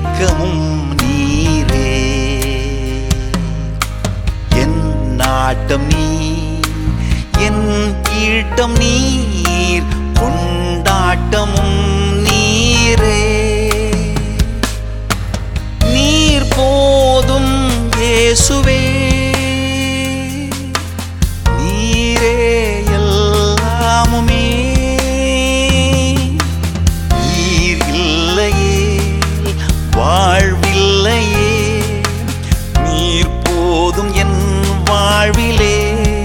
ஏக்கமும் நீரே என் நாட்டம் நீர் என் ஈட்டம் நீர் கொண்டாட்டமும் நீரே நீர் போதும் இயேசுவே நீரே எல்லாமுமே நீர் இல்லையே வாழ்வில்லையே நீர் போதும் என் வாழ்விலே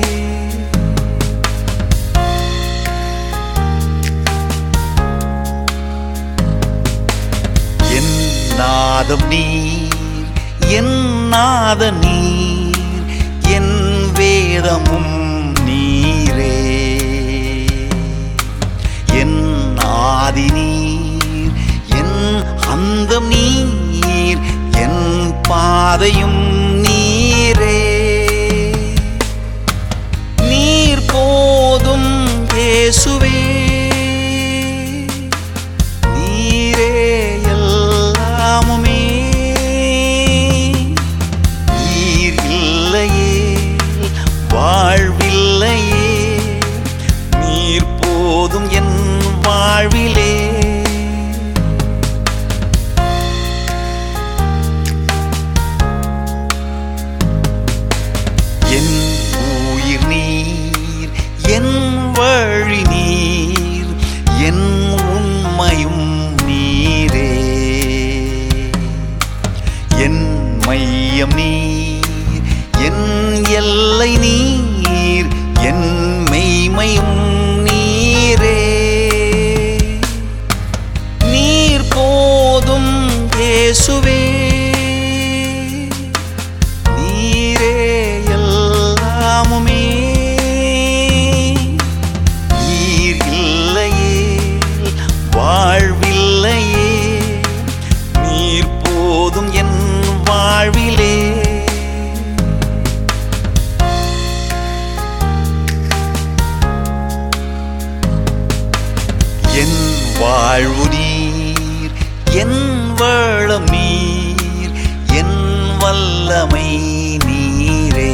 என் நாதம் நீர் என் நாத நீர் என் வேதமும் நீரே என் ஆதி நீர் என் அந்தம் நீர் என் பாதையும் நீரே நீர் போதும் இயேசுவே நீரே எல்லாமுமே நீர் இல்லையே வாழ்வில்லையே நீர் போதும் என் வாழ்விலே என் உயிர் நீர் என் வழி நீர் என் உண்மையும் நீரே என் மையம் நீர் என் எல்லை நீர் என் மெய்மையும் நீரே நீர் போதும் இயேசுவே நீரே எல்லாமுமே நீர் இல்லையே வாழ்வில்லையே நீர் போதும் என் வாழ்விலே என் வாழ்வு நீர் என் வளம் நீர் என் வல்லமை நீரே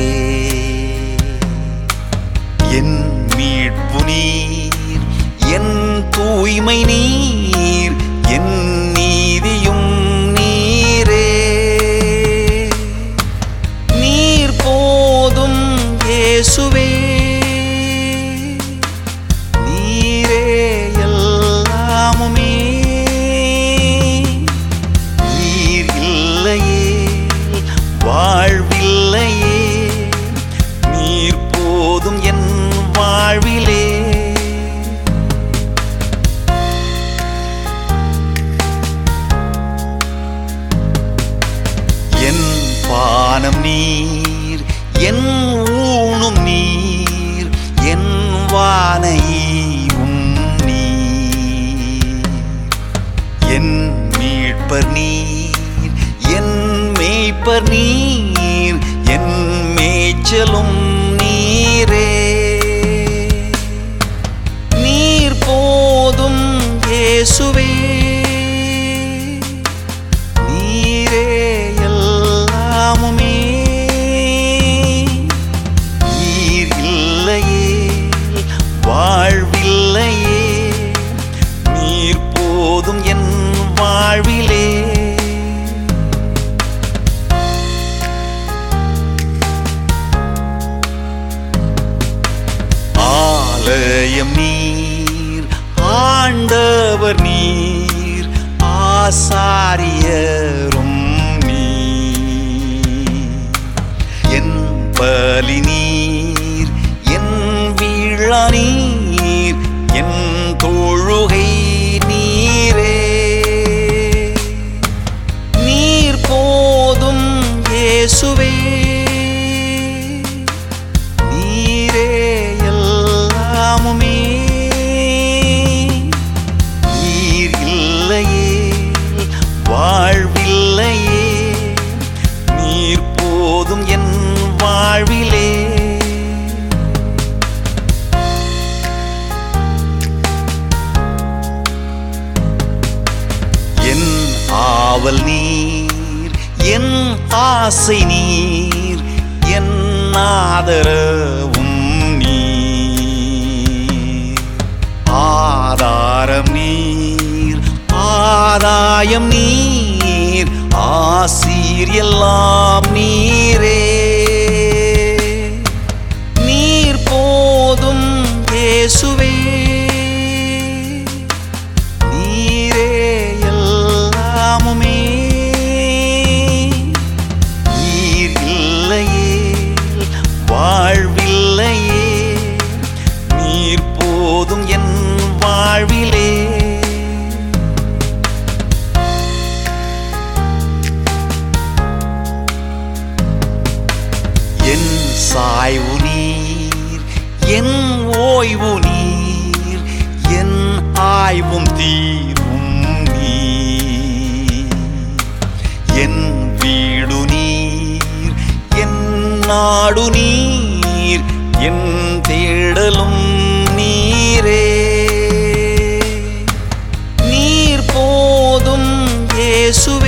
என் மீட்பு நீர் என் தூய்மை நீர் என் நீதியும் நீரே நீர் போதும் இயேசுவே நீரே எல்லாமுமே நீர் இல்லையே வாழ்வில்லையே நீர் போதும் என் வாழ்விலே என் பானம் நீர் என் ஊணும் நீர் என் வானையும் நீர் என் மீட்பர் நீர் என் மேய்ப்பர் நீர் என் மேய்ச்சலும் நீரே நீர் போதும் இயேசுவே நீரே எல்லாமுமே நீர் இல்லையே வாழ்வில்லையே நீர் போதும் என் வாழ்விலே ஆலயம் நீர் ஆண்டவர் நீர் ஆசாரியரும் நீர் என் பலி நீர் என் வீழா நீர் என் தொழுகை நீரே நீர் போதும் இயேசுவே நீரே எல்லாமுமே நீர் இல்லையே வாழ்வில்லையே நீர் போதும் என் வாழ்விலே என் ஆ காவல் நீர் என் ஆசை நீர் என் ஆதரவும் நீர் ஆதாரம் நீர் ஆதாயம் நீர் ஆசீர் எல்லாம் நீரே நீர் போதும் இயேசுவே நீரே எல்லாமுமே நீர் இல்லையே வாழ்வில்லையே நீர் போதும் என் வாழ்விலே என் சாய்வு நீர் என் ஓய்வு நீர் என் ஆய்வும் தீர்வும் நீர் என் வீடு நீர் என் நாடு நீர் என் தேடலும் நீரே நீர் போதும் இயேசுவே